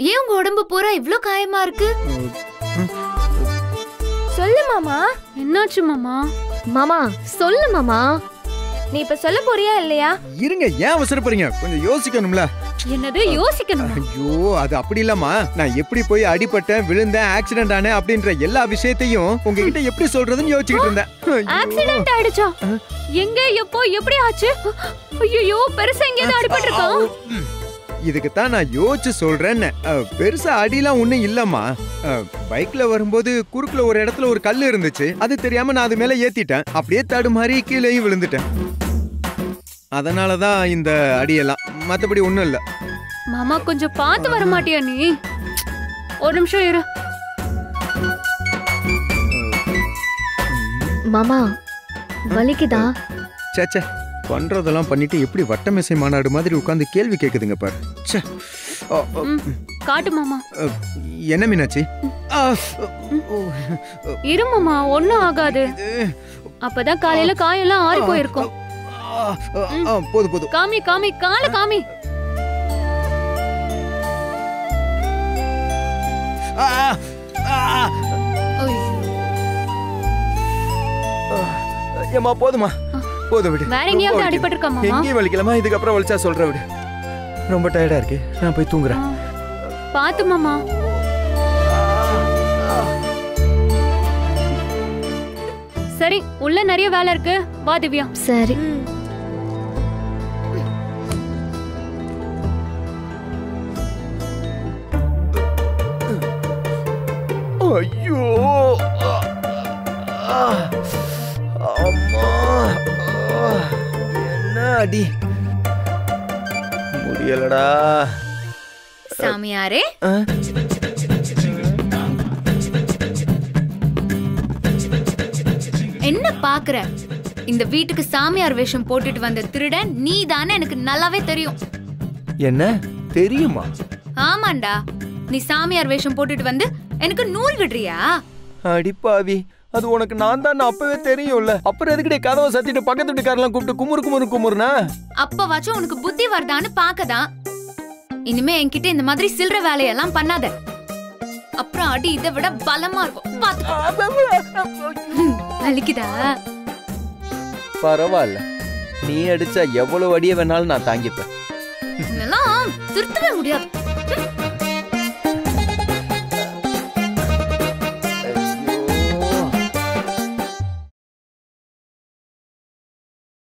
ஏன் உங்க உடம்பு பூரா இவ்ளோ காயமா இருக்கு சொல்லு மாமா என்னாச்சு மாமா மாமா சொல்லு மாமா நீ இப்ப சொல்ல போறியா இல்லையா இருங்க ஏன் அவசரப்படுறீங்க கொஞ்சம் யோசிக்கணும்ல என்னது யோசிக்கணுமா ஐயோ அது அப்படி இல்லம்மா நான் எப்படி போய் அடிபட்டேன் விழுந்தேன் ஆக்சிடென்ட் ஆனேன் அப்படின்ற எல்லா விஷயத்தையும் உங்ககிட்ட எப்படி சொல்றதுன்னு யோசிச்சுக்கிட்டு இருந்தேன் ஐயோ. ஆக்சிடென்ட் ஆயிடுச்சா எங்க எப்போ எப்படி ஆச்சு ஐயோ பெருசா எங்கேயாவது அடிபட்டிருக்கா ம். இதுக்கு தான் நான் யோசிச்சு சொல்றேன்னு அஹ், பெருசா அடிலாம் ஒண்ணும் இல்லம்மா அஹ், பைக்ல வரும்போது குறுக்குல ஒரு இடத்துல ஒரு கல் இருந்துச்சு அது தெரியாம நான் அது மேல ஏத்திட்டேன் அப்படியே தடுமாறி கீழேயும் விழுந்துட்டேன் அதனால தான் இந்த அடியெல்லாம் மத்தபடி ஒண்ணும் இல்ல மாமா கொஞ்சம் பார்த்து வர மாட்டியா நீ ஒரு நிமிஷம் இரு மாமா வலிக்குதா சேச்சே பண்றதெல்லாம் பண்ணிட்டு எப்படி வட்டமிசை மாநாடு மாதிரி உட்கார்ந்து கேள்வி கேக்குதுங்க பாரு ச்சே. அ, அ, ம், காட்டு மாமா அ, என்ன மீனாச்சி ஆ, ஓ, இரு மாமா ஒண்ணும் ஆகாது இது, அப்பதான் காலையில காயெல்லாம் ஆறி போயிருக்கும் ஆ, ஆ, ஆ, போதும் போதும் காமி காமி கால காமி ஆ, ஆ, ஐயோ. ஏம்மா போதுமா போதும் விடு வேற ரொம்ப எங்கேயாவது வலிக்குது. அடிபட்டிருக்கா மாமா எங்கேயும் வலிக்கலாமா இதுக்கப்புறம் வலிச்சா சொல்ற விடு ரொம்ப டயர்டா இருக்கு நான் போய் தூங்குறேன் பாத்து மாமா சரி உள்ள நிறைய வேலை இருக்கு வா திவ்யா சரி ஐயோ ஆ, அம்மா ஆ, என்ன அடி முடியலடா சாமியாரே ஆ, என்ன பாக்குற இந்த வீட்டுக்கு சாமியார் வேஷம் போட்டுட்டு வந்த திருடன் நீ தானே எனக்கு நல்லாவே தெரியும் என்ன தெரியுமா ஆமாண்டா நீ சாமியார் வேஷம் போட்டுட்டு வந்து எனக்கு நூல் விடுறியா அடிப்பாவி அது உனக்கு நான் தான் அப்பவே தெரியும்ல அப்புறம் எதுக்கிட்டே கதவை சத்திட்டு பக்கத்து வீட்டுக்காரெல்லாம் கூப்பிட்டு குமுறு குமுறு குமுறுனா அப்பவாச்சும் உனக்கு புத்தி வருதான்னு பாக்கதான் இனிமே என்கிட்ட இந்த மாதிரி சில்லற வேலையெல்லாம் பண்ணாத அப்புறம் அடி இதை விட பலமா இருக்கும் பாத்துக்கோ வலிக்குதா பரவாயில்ல நீ அடிச்சா எவ்வளவு அடிய வேணாலும் நான் தாங்கிப்பேன் இதெல்லாம் திருத்தவே முடியாது